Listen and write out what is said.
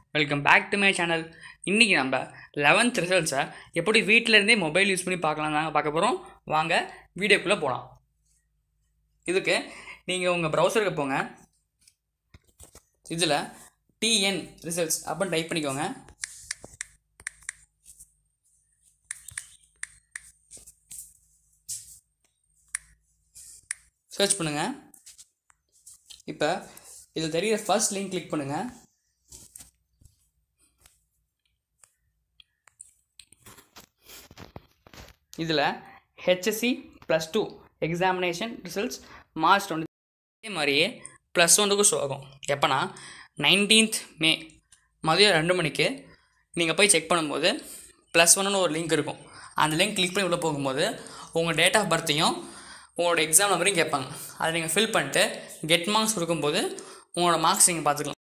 welcome back to my channel இன்றைக்கி நம்ம eleventh ரிசல்ட்ஸை எப்படி வீட்டில் இருந்தே மொபைல் யூஸ் பண்ணி பார்க்கலாம் தாங்க பார்க்க போகிறோம் வாங்க வீடியோக்குள்ளே போகலாம் இதுக்கு நீங்கள் உங்கள் ப்ரௌசருக்கு போங்க இதில் டிஎன் ரிசல்ட்ஸ் அப்படின்னு டைப் பண்ணிக்கோங்க சர்ச் பண்ணுங்கள் இப்போ இதில் தெரிகிற ஃபர்ஸ்ட் லிங்க் கிளிக் பண்ணுங்கள் இதில் HSC plus two examination results March twenty அதே மாதிரியே ப்ளஸ் ஒன்றுக்கும் ஷோ ஆகும் எப்போனா நைன்டீன்த் மே மதியம் ரெண்டு மணிக்கு நீங்கள் போய் செக் பண்ணும்போது ப்ளஸ் ஒன்னு ஒரு லிங்க் இருக்கும் அந்த லிங்க் கிளிக் பண்ணி உள்ளே போகும்போது உங்கள் டேட் ஆஃப் பர்த்தையும் உங்களோட எக்ஸாம் நம்பரையும் கேட்பாங்க அதை நீங்கள் ஃபில் பண்ணிட்டு கெட் மார்க்ஸ் கொடுக்கும்போது உங்களோட மார்க்ஸ் நீங்கள் பார்த்துக்கலாம்